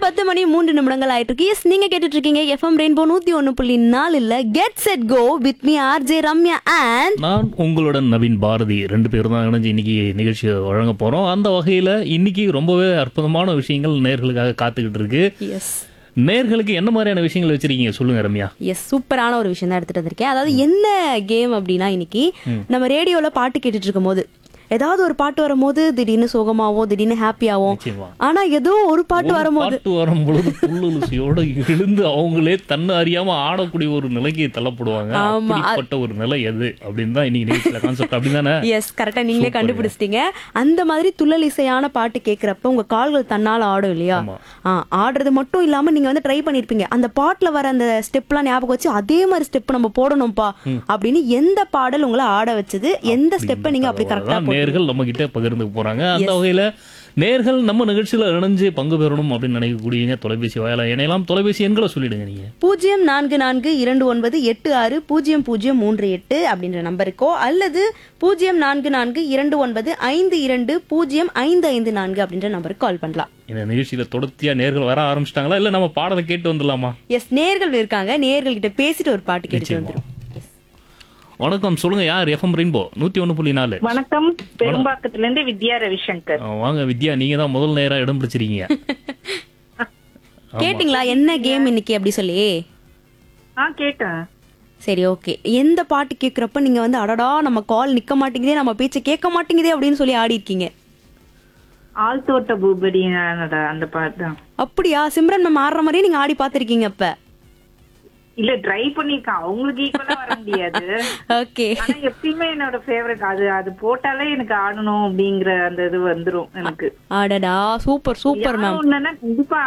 பத்து மணி மூன்று நிமிடங்கள் ஆயிட்டு இருக்கு எஸ் நீங்க கேட்டுட்டு இருக்கீங்க எஃப்எம் ரெயின்போ நூத்தி ஒன்னு புள்ளி நாலு இல்ல get set go with me R J Ramya and நான் உங்களுடன் நவீன் பாரதி ரெண்டு பேரும் தான் இணைஞ்சு இன்னைக்கு நிகழ்ச்சியை வழங்க போறோம் அந்த வகையில இன்னைக்கு ரொம்பவே அற்புதமான விஷயங்கள் நேர்களுக்காக காத்துக்கிட்டு இருக்கு எஸ் நேர்களுக்கு என்ன மாதிரியான விஷயங்கள் வச்சிருக்கீங்க சொல்லுங்க ரம்யா எஸ் சூப்பரான ஒரு விஷயம் தான் எடுத்துட்டு வந்திருக்கேன் அதாவது என்ன கேம் அப்படின்னா இன்னைக்கு நம்ம ரேடியோல பாட்டு கேட்டுட்டு இருக்கும் போது ஏதாவது ஒரு பாட்டு வரும்போது திடீர்னு சோகமாவும் திடீர்னு ஹாப்பியாவும் நிச்சயமா ஆனா ஏதோ ஒரு பாட்டு வரும்போது பாட்டு வரும் பொழுது புல்லுசியோட எழுந்து அவங்களே தன்னை அறியாம ஆடக்கூடிய ஒரு நிலைக்கு தள்ளப்படுவாங்க ஆமா. அப்படிப்பட்ட ஒரு நிலை எது அப்படின்னு தான் இன்னைக்கு நிகழ்ச்சியில கான்செப்ட் அப்படிதானே எஸ் கரெக்டா நீங்களே கண்டுபிடிச்சிட்டீங்க அந்த மாதிரி துள்ளல் இசையான பாட்டு கேக்குறப்ப உங்க கால்கள் தன்னால ஆடும் இல்லையா ஆமா. ஆ, ஆடுறது மட்டும் இல்லாம நீங்க வந்து ட்ரை பண்ணிருப்பீங்க அந்த பாட்டுல வர அந்த ஸ்டெப்லாம் ஞாபகம் வச்சு அதே மாதிரி ஸ்டெப் நம்ம போடணும்ப்பா அப்படின்னு எந்த பாடல் உங்களை ஆட வச்சது எந்த ஸ்டெப்பை நீங்க அப்படி கரெக்டா அதான் நேர்கள் நம்ம கிட்ட பகிர்ந்து போறாங்க அந்த வகையில நேர்கள் நம்ம நிகழ்ச்சியில இணைஞ்சு பங்கு பெறணும் அப்படின்னு நினைக்கக்கூடிய தொலைபேசி வாயிலா இணையலாம் தொலைபேசி எண்களை சொல்லிடுங்க நீங்க பூஜ்ஜியம் நான்கு நான்கு இரண்டு ஒன்பது எட்டு ஆறு பூஜ்ஜியம் பூஜ்ஜியம் மூன்று எட்டு அப்படின்ற நம்பருக்கோ அல்லது பூஜ்ஜியம் நான்கு நான்கு இரண்டு ஒன்பது ஐந்து இரண்டு பூஜ்ஜியம் ஐந்து ஐந்து நான்கு அப்படின்ற நம்பருக்கு கால் பண்ணலாம் இந்த நிகழ்ச்சியில தொடர்ச்சியா நேர்கள் வர ஆரம்பிச்சிட்டாங்களா இல்ல நம்ம பாடலை கேட்டு வந்துடலாமா எஸ் நேர்கள் இருக்காங்க நேர்கள் கிட்ட பேசிட்டு ஒரு பாட்டு கேட்டுட்டு நிச்சயமா. வந்துரும் வணக்கம் சொல்லுங்க யார் எஃப்எம் ரெயின்போ நூத்தி ஒண்ணு புள்ளி நாலு வணக்கம் பெரும்பாக்கத்துல இருந்து வித்யா ரவிசங்கர் ஆ, வாங்க வித்யா நீங்க தான் முதல் நேரா இடம் பிடிச்சிருக்கீங்க கேட்டிங்களா என்ன கேம் இன்னைக்கு அப்படி சொல்லி ஆ கேட்டேன் சரி ஓகே எந்த பாட்டு கேக்குறப்ப நீங்க வந்து அடடா நம்ம கால் நிக்க மாட்டேங்குதே நம்ம பேச்ச கேட்க மாட்டேங்குதே அப்படின்னு சொல்லி ஆடி இருக்கீங்க ஆழ்த்தோட்ட பூபதி அந்த பாட்டு தான் அப்படியா சிம்ரன் மேம் ஆடுற மாதிரியே நீங்க ஆடி பாத்திருக்கீங்க அப்ப இல்ல ட்ரை பண்ணிருக்கேன் அவங்களுக்கு ஈக்குவலா வர முடியாது ஓகே ஆனா எப்பயுமே என்னோட ஃபேவரட் அது அது போட்டாலே எனக்கு ஆடணும் அப்படிங்கிற அந்த இது வந்துரும் எனக்கு அடடா சூப்பர் சூப்பர் மேம் ஒண்ணுன்னா கண்டிப்பா